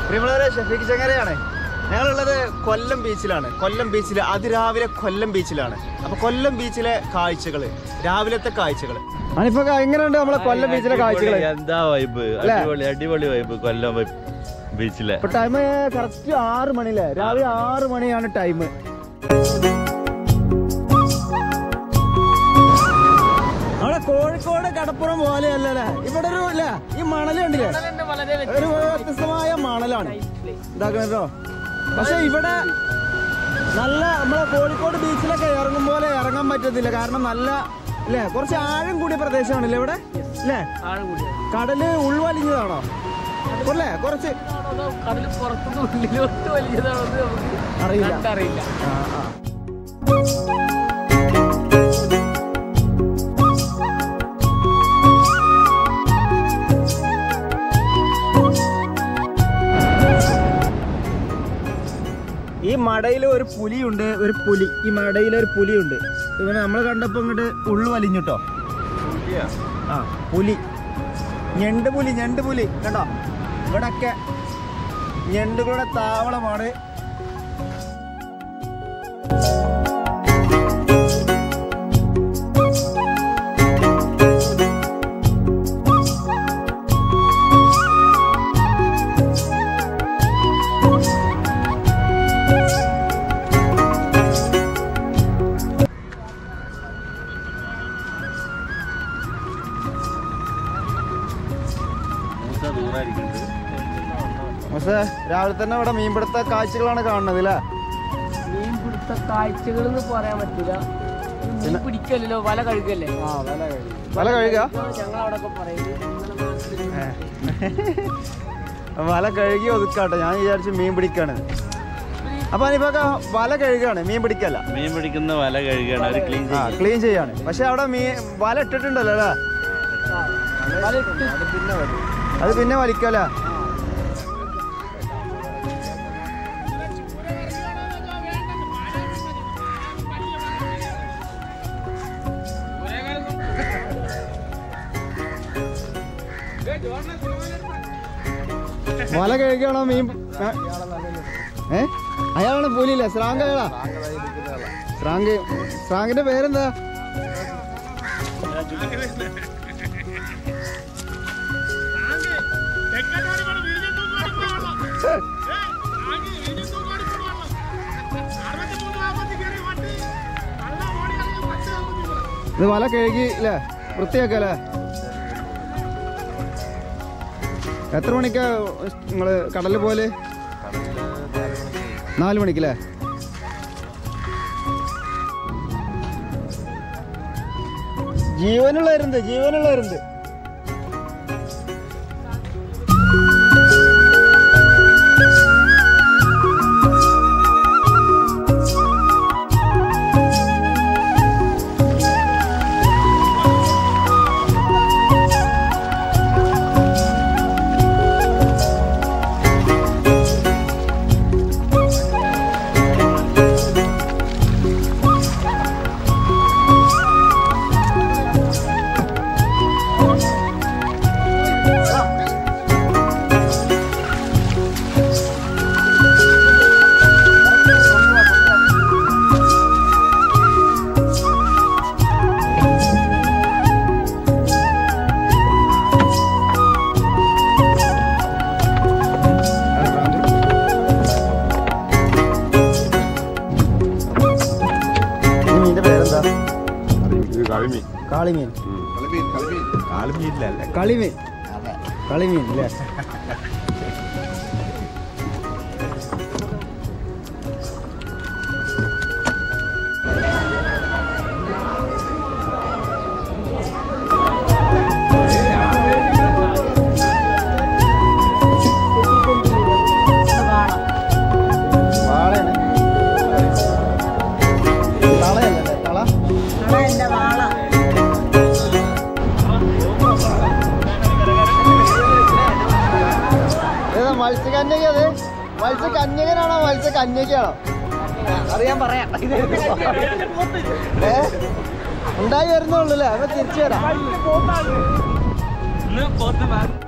പ്രിയമുള്ളവരെ ഷഫീഖ് ചങ്ങരയാണ് ഞങ്ങളുള്ളത് കൊല്ലം ബീച്ചിലാണ് കൊല്ലം ബീച്ചിൽ അതിരാവിലെ കൊല്ലം ബീച്ചിലാണ് അപ്പൊ കൊല്ലം ബീച്ചിലെ കാഴ്ചകള് രാവിലത്തെ കാഴ്ചകള് അനിപ്പോ എങ്ങനെയുണ്ട് നമ്മളെ കൊല്ലം ബീച്ചിലെ കാഴ്ചകള് എന്താ വൈബ് അല്ലേ? അടിപൊളി അടിപൊളി വൈബ് കൊല്ലം വൈബ് ബീച്ചിലെ ഇപ്പൊ ടൈം കറക്റ്റ് ആറ് മണിയിലെ രാവിലെ ആറ് മണിയാണ് ടൈം അവിടെ കോഴിക്കോട് കടപ്പുറം പോലെ അല്ലല്ലേ ഇവിടെ ഒരു ഇല്ല ഈ മണല് കണ്ടില്ലേ ഒരു വ്യത്യസ്തമായ മണലാണ് ഇതാക്കണോ പക്ഷെ ഇവിടെ നല്ല നമ്മളെ കോഴിക്കോട് ബീച്ചിലൊക്കെ ഇറങ്ങും പോലെ ഇറങ്ങാൻ പറ്റത്തില്ല കാരണം നല്ല അല്ലേ കുറച്ച് ആഴം കൂടിയ പ്രദേശമാണല്ലേ ഇവിടെ അല്ലേ കടല് ഉൾവലിഞ്ഞതാണോ അല്ലേ കുറച്ച് കടൽ പുറത്തുനിന്ന് ഉള്ളിലോട്ട് വലിയതാണെന്ന് നമുക്ക് അറിയില്ല കണ്ടറിയില്ല ആ, ആ. ഈ മടയിൽ ഒരു പുലിയുണ്ട് ഒരു പുലി ഈ മടയിൽ ഒരു പുലിയുണ്ട് ഇവനെ നമ്മൾ കണ്ടപ്പോ ഇങ്ങോട്ട് ഉള്ളു വലിഞ്ഞിട്ടോ ആ പുലി ഞണ്ട് പുലി ഞണ്ട് പുലി കണ്ടോ ഇവിടൊക്കെ ഞണ്ടുകളുടെ താവളമാണ് പക്ഷേ രാവിലെ തന്നെ ഇവിടെ മീൻപിടുത്ത കാഴ്ചകളാണ് കാണുന്നത് അല്ലേ മീൻ പിടുത്ത കാഴ്ചകൾ എന്ന് പറയാൻ പറ്റില്ല ഇത് മീൻ പിടിക്കല്ലോ വല കഴുകല്ലേ വല കഴുകുക ഞങ്ങൾ അവിടെ ഒക്കെ പറയുന്നത് നിങ്ങളുടെ നാട്ടില് വല കഴുകി ഒതുക്കാട്ടോ ഞാൻ വിചാരിച്ചു മീൻ പിടിക്കാണ് അപ്പൊ അനിപ്പൊക്കെ വല കഴുകാണ് മീൻ പിടിക്കല്ല മീൻ പിടിക്കുന്ന വല കഴുകുകയാണ് അവർ ക്ലീൻ ആ ക്ലീൻ ചെയ്യാണ് പക്ഷെ അവിടെ മീൻ വല ഇട്ടിട്ടുണ്ടല്ലോ അല്ലേ വല ഇട്ട് അത് പിന്നെ വലിക്കല വല കഴുകണോ മീൻ ആ? ഏ അയാളാണ് പുലിയില്ല സ്രാങ്ക് അയാളാ സ്രാങ്ക് സ്രാങ്കിന്റെ പേരെന്താ ഇത് വല കഴുകി അല്ലേ വൃത്തിയാക്കല്ലേ എത്ര മണിക്കാ നിങ്ങള് കടലിൽ പോലെ നാല് മണിക്കല്ലേ ജീവനുള്ള ഇരുന്ന് ജീവനുള്ള ഇരുന്ന് ഈ മീനിന്റെ പേരെന്താ കാളിമീൻ കളിമീൻ കളിമീൻ അല്ലേ വാളയാണ് തളയല്ലേ തള ഏതാ മത്സ്യകന്യക അത് മത്സ്യകന്യകനാണോ മത്സ്യകന്യകയാണോ അറിയാൻ പറയാം ഏ ഉണ്ടായി വരുന്നുള്ളൂ അല്ലേ അപ്പൊ തിരിച്ചു വരാം ഇന്ന് പോത്ത്